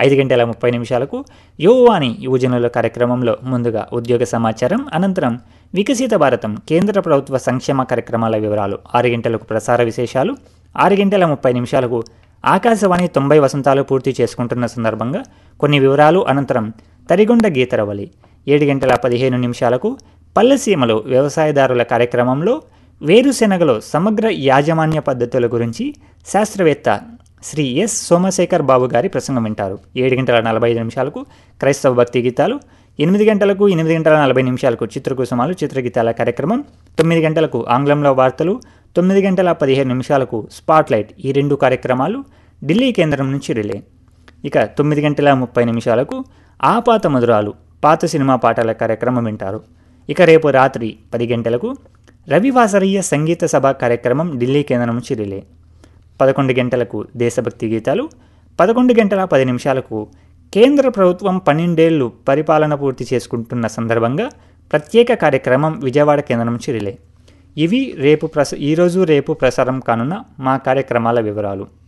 ఐదు గంటల ముప్పై నిమిషాలకు యువవాణి యువజనుల కార్యక్రమంలో ముందుగా ఉద్యోగ సమాచారం అనంతరం వికసిత భారతం కేంద్ర ప్రభుత్వ సంక్షేమ కార్యక్రమాల వివరాలు ఆరు గంటలకు ప్రసార విశేషాలు ఆరు గంటల ముప్పై నిమిషాలకు ఆకాశవాణి తొంభై వసంతాలు పూర్తి చేసుకుంటున్న సందర్భంగా కొన్ని వివరాలు అనంతరం తరిగొండ గీతరవలి ఏడు గంటల పదిహేను నిమిషాలకు పల్లెసీమలో వ్యవసాయదారుల కార్యక్రమంలో వేరుశెనగలో సమగ్ర యాజమాన్య పద్ధతుల గురించి శాస్త్రవేత్త శ్రీ ఎస్ సోమశేఖర్ బాబు గారి ప్రసంగం వింటారు ఏడు గంటల నలభై ఐదు నిమిషాలకు క్రైస్తవ భక్తి గీతాలు ఎనిమిది గంటలకు ఎనిమిది గంటల నలభై నిమిషాలకు చిత్రకుసుమాలు చిత్రగీతాల కార్యక్రమం తొమ్మిది గంటలకు ఆంగ్లంలో వార్తలు తొమ్మిది గంటల పదిహేను నిమిషాలకు స్పాట్లైట్ ఈ రెండు కార్యక్రమాలు ఢిల్లీ కేంద్రం నుంచి రిలే ఇక తొమ్మిది గంటల ముప్పై నిమిషాలకు ఆ పాత మధురాలు పాత సినిమా పాటల కార్యక్రమం వింటారు ఇక రేపు రాత్రి పది గంటలకు రవివాసరీయ సంగీత సభ కార్యక్రమం ఢిల్లీ కేంద్రం నుంచి రిలే పదకొండు గంటలకు దేశభక్తి గీతాలు పదకొండు గంటల పది నిమిషాలకు కేంద్ర ప్రభుత్వం పన్నెండేళ్లు పరిపాలన పూర్తి చేసుకుంటున్న సందర్భంగా ప్రత్యేక కార్యక్రమం విజయవాడ కేంద్రం నుంచి రిలే ఇవి రేపు ప్రస ఈరోజు రేపు ప్రసారం కానున్న మా కార్యక్రమాల వివరాలు